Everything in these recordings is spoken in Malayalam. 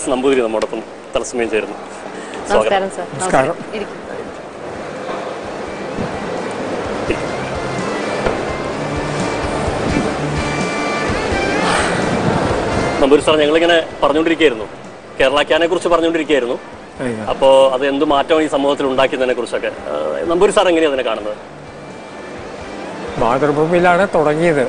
എസ് നമ്പൂതിരി നമ്മോടൊപ്പം തത്സമയം ചേരുന്നു സ്വാഗതം നമസ്കാരം സർ നമസ്കാരം. ഇരിക്കും. നമ്പൂരി സാർ ഞങ്ങളിങ്ങനെ പറഞ്ഞുകൊണ്ടിരിക്കുകയായിരുന്നു കേരള ക്യാനെ കുറിച്ച് പറഞ്ഞുകൊണ്ടിരിക്കുകയായിരുന്നു അപ്പോൾ അത് എന്ത് മാറ്റം ഈ സമൂഹത്തിൽ ഉണ്ടാക്കിയതിനെ കുറിച്ചൊക്കെ ഏഹ്, നമ്പൂരി സാർ എങ്ങനെയാണ് അതിനെ കാണുന്നത് മാതൃഭൂമിയിലാണ് തുടങ്ങിയത്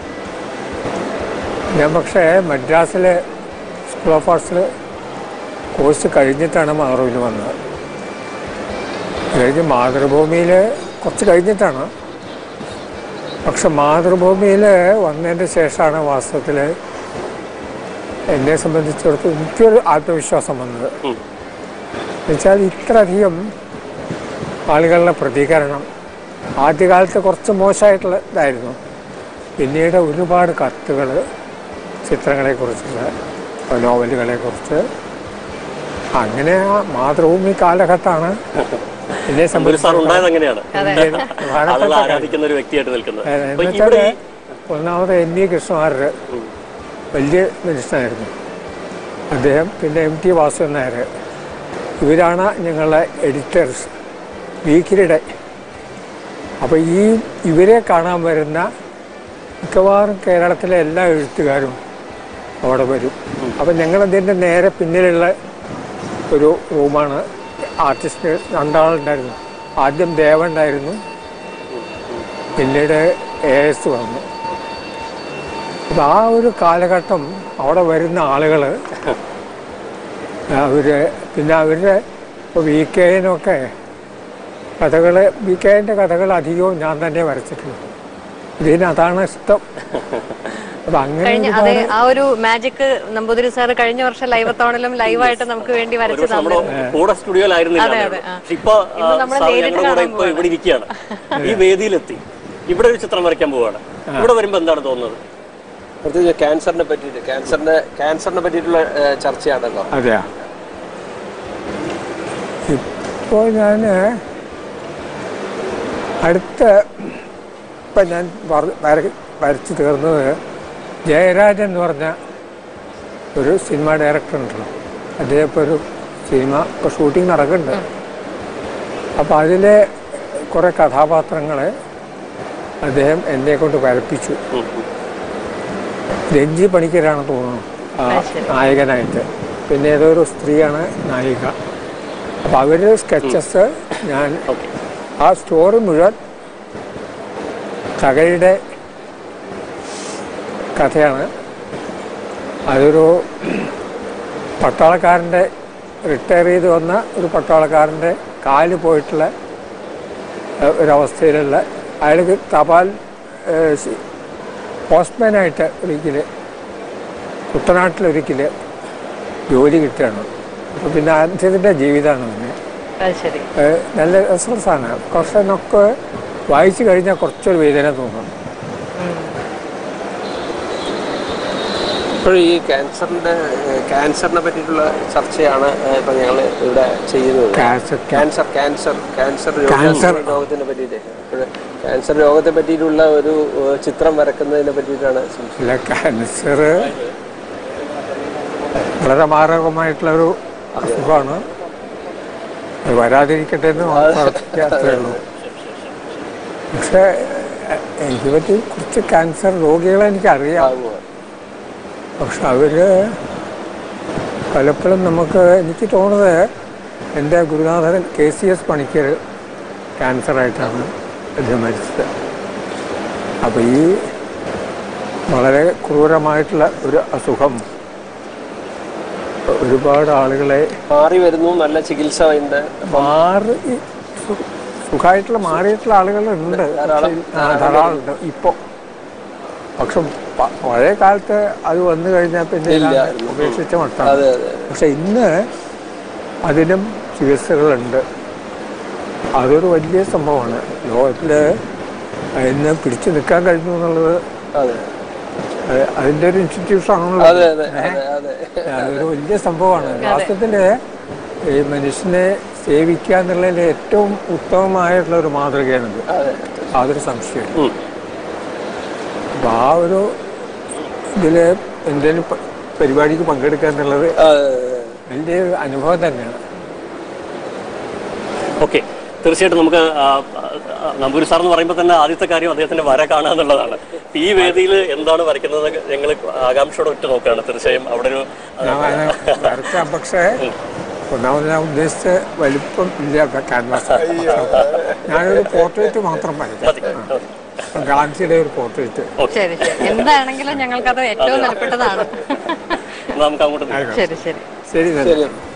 ഞാൻ പക്ഷേ മദ്രാസിലെ സ്കൂൾ ഓഫ് ആർട്സിൽ കോഴ്സ് കഴിഞ്ഞിട്ടാണ് മാതൃഭൂമിയിൽ വന്നത് അത് കഴിഞ്ഞ് മാതൃഭൂമിയിൽ കുറച്ച് കഴിഞ്ഞിട്ടാണ് പക്ഷെ മാതൃഭൂമിയിൽ വന്നതിൻ്റെ ശേഷമാണ് വാസ്തവത്തിൽ എന്നെ സംബന്ധിച്ചിടത്തോളം എനിക്കൊരു ആത്മവിശ്വാസം വന്നത് ഉം. എന്നുവെച്ചാൽ ഇത്രയധികം ആളുകളുടെ പ്രതികരണം ആദ്യകാലത്ത് കുറച്ച് മോശമായിട്ടുള്ള ഇതായിരുന്നു പിന്നീട് ഒരുപാട് കത്തുകൾ ചിത്രങ്ങളെക്കുറിച്ചുള്ള നോവലുകളെക്കുറിച്ച് അങ്ങനെ ആ മാതൃഭൂമി കാലഘട്ടമാണ് എന്നെ നമ്പൂരി സാർ ഉണ്ടായത് എങ്ങനെയാണ് ഇന്ത്യയിൽ ആളുകൾ പ്രധാനപ്പെട്ട ആരാധിക്കുന്ന ഒരു വ്യക്തിയായിട്ട് നിൽക്കുന്നത് എന്ന് അപ്പോൾ വെച്ചാൽ ഇവിടെ ഈ- ഒന്നാമത് എൻ ഇ കൃഷ്ണമാര് വലിയ മനുഷ്യനായിരുന്നു അദ്ദേഹം പിന്നെ എം ടി വാസുദേവൻ നായർ ഇവരാണ് ഞങ്ങളുടെ എഡിറ്റേഴ്സ് വീക്കിലിയുടെ അപ്പോൾ ഈ ഇവരെ കാണാൻ വരുന്ന മിക്കവാറും കേരളത്തിലെ എല്ലാ എഴുത്തുകാരും അവിടെ വരും അപ്പം ഞങ്ങളതിൻ്റെ നേരെ പിന്നിലുള്ള ഒരു റൂമാണ് ആർട്ടിസ്റ്റ് രണ്ടാളുണ്ടായിരുന്നു ആദ്യം ദേവണ്ടായിരുന്നു പിന്നീട് എ എസ് വന്നു അപ്പം ആ ഒരു കാലഘട്ടം അവിടെ വരുന്ന ആളുകൾ അവർ പിന്നെ അവരുടെ ഇപ്പോൾ വി കെനൊക്കെ കഥകൾ വി കെൻ്റെ കഥകൾ അധികവും ഞാൻ തന്നെ വരച്ചിട്ടുണ്ട് ഇതിന് അതാണ് ഇഷ്ടം അപ്പം അങ്ങനെ കഴിഞ്ഞ അതെ ഒരുപാട് ആ ഒരു മാജിക് നമ്പൂതിരി സാർ കഴിഞ്ഞ വർഷം ലൈവത്തോണിലും ലൈവായിട്ട് നമുക്ക് വേണ്ടി വരച്ച് ഒരുപക്ഷെ നമ്മുടെ തന്നിരുന്നു കൂടെ സ്റ്റുഡിയോയിലായിരുന്നില്ല അതെ, അന്നേ അതെ, ആ. പക്ഷെ ഇപ്പൊ ആ, ഇന്ന് നമ്മളെ സാർ നേരിട്ട് ഞങ്ങളുടെ കൂടെ കാണാൻ ഇപ്പൊ ഇവിടെ ഇരിക്കുകയാണ് ഈ വേദിയിലെത്തി ഇവിടെ ഒരു ചിത്രം വരയ്ക്കാൻ പോവാണ് ഇവിടെ വരുമ്പോ എന്താണ് തോന്നുന്നത് പ്രത്യേകിച്ച് ക്യാൻസറിനെ പറ്റിയിട്ട് ക്യാൻസറിനെ ക്യാൻസറിനെ പറ്റിയിട്ടുള്ള ഏഹ്, ചർച്ചയാണല്ലോ അതെയാ ഇപ്പോൾ ഞാൻ അടുത്ത ഇപ്പം ഞാൻ വര- വര- വരച്ചു തീർന്നത് ജയരാജൻ എന്ന് പറഞ്ഞ ഒരു സിനിമ ഡയറക്ടർ ഉണ്ടല്ലോ അദ്ദേഹം ഇപ്പോൾ ഒരു സിനിമ ഇപ്പോൾ ഷൂട്ടിംഗ് നടക്കുന്നുണ്ട് അപ്പോൾ അതിലെ കുറേ കഥാപാത്രങ്ങളെ അദ്ദേഹം എന്നെ കൊണ്ട് വരപ്പിച്ചു ഉം, ഉം. രഞ്ജി പണിക്കരാണ് തോന്നുന്നു ആ അത് ശരി. നായകനായിട്ട് പിന്നെ ഏതോ ഒരു സ്ത്രീയാണ് നായിക അപ്പോൾ അവരുടെ സ്കെച്ചസ് ഞാൻ ഓക്കെ ആ സ്റ്റോറി മുഴുവൻ തകഴിയുടെ കഥയാണ് അതൊരു പട്ടാളക്കാരൻ്റെ റിട്ടയർ ചെയ്ത് വന്ന ഒരു പട്ടാളക്കാരൻ്റെ കാല് പോയിട്ടുള്ള ഏഹ്, ഒരവസ്ഥയിലുള്ള അയാൾക്ക് തപാൽ ഏഹ്, സി- പോസ്റ്റ്മാനായിട്ട് ഒരിക്കൽ കുട്ടനാട്ടിലൊരിക്കൽ ജോലി കിട്ടുകയാണ് അപ്പോൾ പിന്നെ അദ്ദേഹത്തിൻ്റെ ജീവിതമാണ് പിന്നെ അത് ശരി ഏഹ് നല്ല രസമാണ് കുറച്ചൊക്കെ വായിച്ചു കഴിഞ്ഞാൽ കുറച്ചൊരു വേദന തോന്നും ഇപ്പോൾ ഈ ക്യാൻസറിന്റെ ഏഹ്, ക്യാൻസറിനെ പറ്റിയിട്ടുള്ള ചർച്ചയാണ് ഏഹ്, ഇപ്പൊ ഞങ്ങൾ ഇവിടെ ചെയ്യുന്നത് cancer cancer cancer cancer cancer. രോഗ- രോഗത്തിനെ പറ്റിയിട്ട് ഇപ്പോൾ ക്യാൻസർ രോഗത്തെ പറ്റിയിട്ടുള്ള ഒരു ഏഹ്, ചിത്രം വരക്കുന്നതിനെ പറ്റിയിട്ടാണ് സംശയം അല്ല ക്യാൻസർ വളരെ മാരകമായിട്ടുള്ള ഒരു അസുഖമാണ് അത് വരാതിരിക്കട്ടെ എന്ന് പ്രാർത്ഥിക്കുക അത്രേ ഉള്ളൂ പക്ഷേ എ- എനിക്ക് പറ്റി കുറച്ച് ക്യാൻസർ രോഗികളെ എനിക്കറിയാം ആകുമോ? പക്ഷെ അവർ പലപ്പോഴും നമുക്ക് എനിക്ക് തോന്നുന്നത് എൻ്റെ ഗുരുനാഥൻ കെ സി എസ് പണിക്കർ ക്യാൻസറായിട്ടാണ് അദ്ദേഹം മരിച്ചത് അപ്പോൾ ഈ വളരെ ക്രൂരമായിട്ടുള്ള ഒരു അസുഖം ഒരുപാട് ആളുകളെ മാറി വരുന്നു നല്ല ചികിത്സ ഉണ്ട് മാറി സു- സുഖമായിട്ടുള്ള മാറിയിട്ടുള്ള ആളുകളുണ്ട് ധാരാളം. ആ, ധാരാളമുണ്ട് ഇപ്പോൾ പക്ഷെ പ- പഴയ കാലത്ത് അത് വന്നു കഴിഞ്ഞാൽ പിന്നെ ഇല്ല. ഇതാണ് ഉപേക്ഷിച്ച മട്ടാണ് അതെ അതെ പക്ഷെ ഇന്ന് അതിനും ചികിത്സകളുണ്ട് അതൊരു വലിയ സംഭവമാണ് ലോകത്തിൽ ഇന്ന് പിടിച്ചു നിൽക്കാൻ കഴിഞ്ഞു എന്നുള്ളത് അതെ അത് അതിൻ്റെ ഒരു ഇൻസ്റ്റിറ്റ്യൂഷൻ ആണല്ലോ അതെ അതെ അതെ അതെ അതൊരു വലിയ സംഭവമാണ് വാസ്തവത്തിൽ ഈ മനുഷ്യനെ സേവിക്കുക എന്നുള്ളതിൽ ഏറ്റവും ഉത്തമമായിട്ടുള്ള ഒരു മാതൃകയാണിത് അതെ യാതൊരു സംശയം ഉം. അപ്പോൾ ആ ഒരു ഇതിൽ എന്തെങ്കിലും പ- പരിപാടിക്ക് പങ്കെടുക്കുക എന്നുള്ളത് അതെ വലിയൊരു അനുഭവം തന്നെയാണ് ഓക്കെ തീർച്ചയായിട്ടും നമുക്ക് ആ, ആ, നമ്പൂരി സാർ എന്ന് പറയുമ്പോൾ തന്നെ ആദ്യത്തെ കാര്യം അദ്ദേഹത്തിന്റെ വര കാണുക എന്നുള്ളതാണ് ഇപ്പൊ ഈ വേദിയിൽ എന്താണ് വരയ്ക്കുന്നത് ഞങ്ങൾ ആകാംക്ഷയോടെ ഒറ്റ നോക്കുകയാണ് തീർച്ചയായും അവിടെ ഒരു ആ, ഞാൻ അങ്ങനെ വരയ്ക്കാം പക്ഷേ ഒന്നാമത് ഞാൻ ഉദ്ദേശിച്ച വലിപ്പം ഇല്ല ക്യാൻവാസ് ഞാനൊരു പോർട്രേറ്റ് മാത്രം വരയ്ക്കാം മതി മതി. ഗാന്ധിയുടെ ഒരു പോർട്രേറ്റ് ശരി ശരി എന്താണെങ്കിലും ഞങ്ങൾക്കത് ഏറ്റവും വിലപ്പെട്ടതാണ് എന്നാ നമുക്ക് അങ്ങോട്ട് നീങ്ങാം. ശരി ശരി ശരി നന്ദി ശരി